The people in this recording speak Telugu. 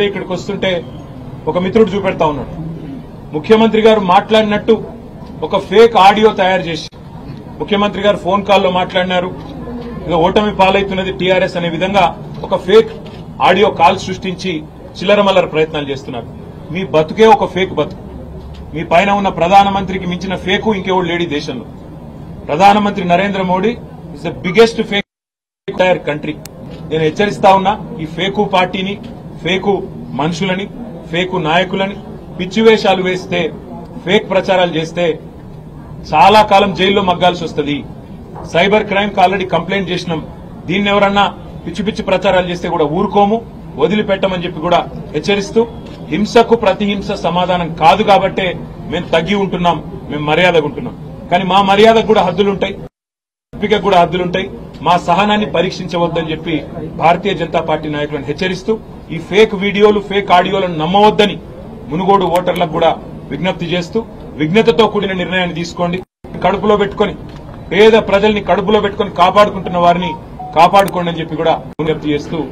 ఇప్పుడే ఇక్కడికి వస్తుంటే ఒక మిత్రుడు చూపెడతా ఉన్నాడు ముఖ్యమంత్రి గారు మాట్లాడినట్టు ఒక ఫేక్ ఆడియో తయారు చేసి ముఖ్యమంత్రి గారు ఫోన్ కాల్లో మాట్లాడినారు ఇక ఓటమి పాలవుతున్నది టీఆర్ఎస్ అనే విధంగా ఒక ఫేక్ ఆడియో కాల్ సృష్టించి చిల్లరమల్లర ప్రయత్నాలు చేస్తున్నారు మీ బతుకే ఒక ఫేక్ బతుకు మీ పైన ఉన్న ప్రధానమంత్రికి మించిన ఫేకు ఇంకెవడు లేడీ దేశంలో ప్రధానమంత్రి Narendra Modi is the biggest fake entire country నేను హెచ్చరిస్తా ఉన్నా ఈ ఫేకు పార్టీని ఫేకు మనుషులని ఫేకు నాయకులని పిచ్చివేషాలు వేస్తే ఫేక్ ప్రచారాలు చేస్తే చాలా కాలం జైల్లో మగ్గాల్సి వస్తుంది సైబర్ క్రైమ్ కి ఆల్రెడీ కంప్లైంట్ చేసినాం దీన్ని ఎవరన్నా పిచ్చి పిచ్చి ప్రచారాలు చేస్తే కూడా ఊరుకోము వదిలిపెట్టమని చెప్పి కూడా హెచ్చరిస్తూ హింసకు ప్రతి హింస సమాధానం కాదు కాబట్టే మేము తగ్గి ఉంటున్నాం మేము మర్యాదగా ఉంటున్నాం కానీ మా మర్యాదకు కూడా హద్దులుంటాయి ఓపికకు కూడా హద్దులుంటాయి మా సహనాన్ని పరీక్షించవద్దని చెప్పి భారతీయ జనతా పార్టీ నాయకులను హెచ్చరిస్తూ ఈ ఫేక్ వీడియోలు ఫేక్ ఆడియోలను నమ్మవద్దని మునుగోడు ఓటర్లకు కూడా విజ్ఞప్తి చేస్తూ విజ్ఞతతో కూడిన నిర్ణయాన్ని తీసుకోండి కడుపులో పెట్టుకొని పేద ప్రజల్ని కడుపులో పెట్టుకొని కాపాడుకుంటున్న వారిని కాపాడుకోండి అని చెప్పి కూడా విజ్ఞప్తి చేస్తూ